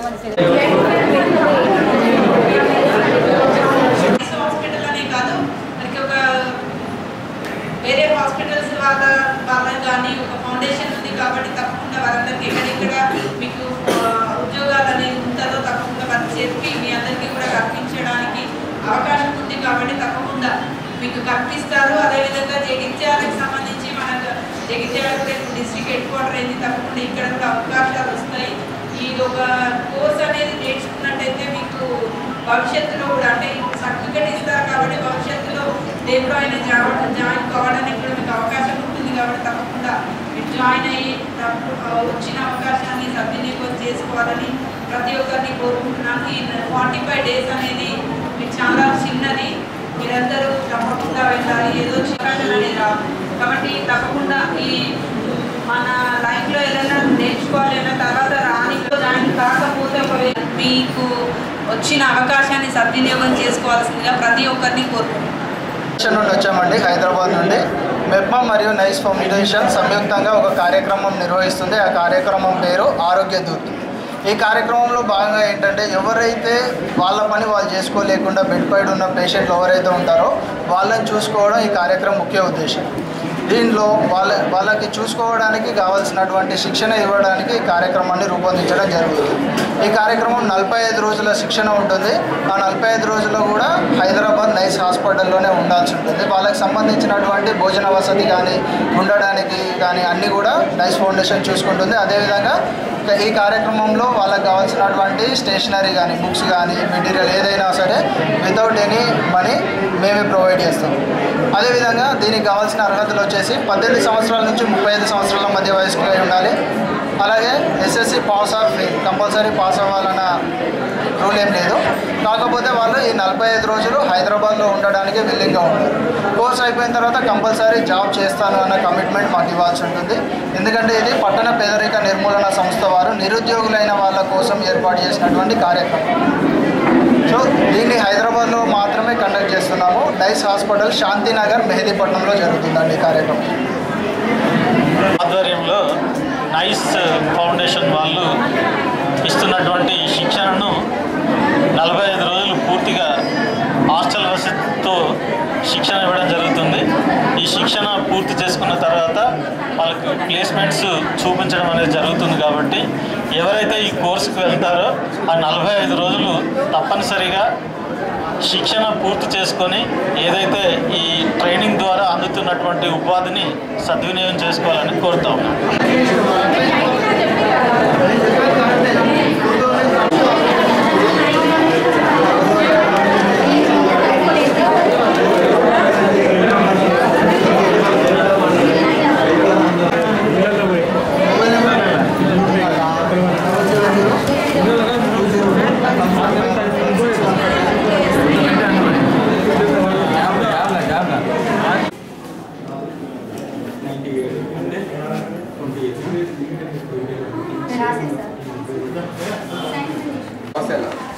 hospital అనే కాదు మనకి ఒక వేరే హాస్పిటల్స్ వాళ్ళ వాళ్ళకి కానీ ఒక ఫౌండేషన్ ఉంది కాబట్టి తప్పకుండా వాళ్ళందరికీ ఎక్కడెక్కడ మీకు ఆ, ఉద్యోగాలు అనేది ఉంటుందో తప్పకుండా వారికి చెప్పి మీ అందరికీ కూడా కల్పించడానికి అవకాశం ఉంది కాబట్టి తప్పకుండా మీకు కల్పిస్తారు అదేవిధంగా జగిత్యాలకు సంబంధించి మనకు జగిత్యాల కూడా ఇప్పుడు డిస్ట్రిక్ట్ హెడ్ క్వార్టర్ అయింది తప్పకుండా ఇక్కడ కూడా అవకాశాలు వస్తాయి ఇది ఒక కోర్స్ అనేది నేర్చుకున్నట్టయితే మీకు భవిష్యత్తులో కూడా అంటే సర్టిఫికెట్ ఇస్తారు కాబట్టి భవిష్యత్తులో దేంట్లో అయినా జాయిన్ జాయిన్ కావడానికి కూడా మీకు అవకాశం ఉంటుంది కాబట్టి తప్పకుండా మీరు జాయిన్ అయ్యి తప్ప- ఆ, వచ్చిన అవకాశాన్ని సద్వినియోగం చేసుకోవాలని ప్రతి ఒక్కరిని కోరుకుంటున్నాను ఈ ఫార్టీ ఫైవ్ డేస్ అనేది మీకు చాలా చిన్నది మీరందరూ తప్పకుండా వెళ్ళాలి ఏదో చికాకు అనేది రాదు కాబట్టి తప్పకుండా ఈ మన లైఫ్లో ఏదైనా నేర్చుకోవాలి అన్న తర్వాత రాని జాయిన్ కాకపోతే ఒకవేళ మీకు వచ్చిన అవకాశాన్ని సద్వినియోగం చేసుకోవాల్సిందిగా ప్రతి ఒక్కరిని కోరుకుంటున్నాను ఫౌండేషన్ నుండి వచ్చామండి హైదరాబాద్ నుండి మెప్మా మరియు నైస్ ఫౌండేషన్ సంయుక్తంగా ఒక కార్యక్రమం నిర్వహిస్తుంది ఆ కార్యక్రమం పేరు ఆరోగ్య దూత్ ఈ కార్యక్రమంలో భాగంగా ఏంటంటే ఎవరైతే వాళ్ళ పని వాళ్ళు చేసుకోలేకుండా బెడ్ పైడ్ ఉన్న పేషెంట్లు ఎవరైతే ఉంటారో వాళ్ళని చూసుకోవడం ఈ కార్యక్రమం ముఖ్య ఉద్దేశం దీనిలో వాళ్ళ వాళ్ళకి చూసుకోవడానికి కావాల్సినటువంటి శిక్షణ ఇవ్వడానికి ఈ కార్యక్రమాన్ని రూపొందించడం జరుగుతుంది ఈ కార్యక్రమం నలభై ఐదు రోజుల శిక్షణ ఉంటుంది ఆ నలభై ఐదు రోజుల్లో కూడా హైదరాబాద్ నైస్ హాస్పిటల్లోనే ఉండాల్సి ఉంటుంది వాళ్ళకి సంబంధించినటువంటి భోజన వసతి కానీ ఉండడానికి కానీ అన్నీ కూడా నైస్ ఫౌండేషన్ చూసుకుంటుంది అదేవిధంగా ఇక ఈ కార్యక్రమంలో వాళ్ళకి కావాల్సినటువంటి స్టేషనరీ కానీ బుక్స్ కానీ మెటీరియల్ ఏదైనా సరే వితౌట్ ఎనీ మనీ మేమే ప్రొవైడ్ చేస్తాం అదేవిధంగా దీనికి కావాల్సిన అర్హతలు వచ్చేసి పద్దెనిమిది సంవత్సరాల నుంచి ముప్పై ఐదు సంవత్సరాల మధ్య వయస్కులు అయి ఉండాలి అలాగే SSC pass or fail compulsory pass అవ్వాలన్న రూల్ ఏం లేదు కాకపోతే వాళ్ళు ఈ నలభై ఐదు రోజులు హైదరాబాద్లో ఉండడానికి విల్లింగ్గా ఉంటారు కోర్స్ అయిపోయిన తర్వాత కంపల్సరీ జాబ్ చేస్తాను అన్న కమిట్మెంట్ మాకు ఇవ్వాల్సి ఉంటుంది ఎందుకంటే ఇది పట్టణ పేదరిక నిర్మూలన సంస్థ వారు నిరుద్యోగులైన వాళ్ళ కోసం ఏర్పాటు చేసినటువంటి కార్యక్రమం సో దీన్ని హైదరాబాద్లో మాత్రమే కండక్ట్ చేస్తున్నాము డైస్ హాస్పిటల్ శాంతినగర్ మెహదీపట్నంలో జరుగుతుందండి ఈ కార్యక్రమం ఆధ్వర్యంలో నైస్ ఫౌండేషన్ వాళ్ళు ఇస్తున్నటువంటి ఈ శిక్షణను నలభై ఐదు రోజులు పూర్తిగా హాస్టల్ వసతితో శిక్షణ ఇవ్వడం జరుగుతుంది ఈ శిక్షణ పూర్తి చేసుకున్న తర్వాత వాళ్ళకి ప్లేస్మెంట్స్ చూపించడం అనేది జరుగుతుంది కాబట్టి ఎవరైతే ఈ కోర్సుకు వెళ్తారో ఆ నలభై ఐదు రోజులు తప్పనిసరిగా శిక్షణ పూర్తి చేసుకొని ఏదైతే ఈ ట్రైనింగ్ ద్వారా అందుతున్నటువంటి ఉపాధిని సద్వినియోగం చేసుకోవాలని కోరుతా ఉన్నాం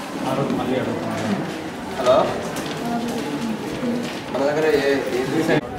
హలో మన దగ్గర ఏ ఏ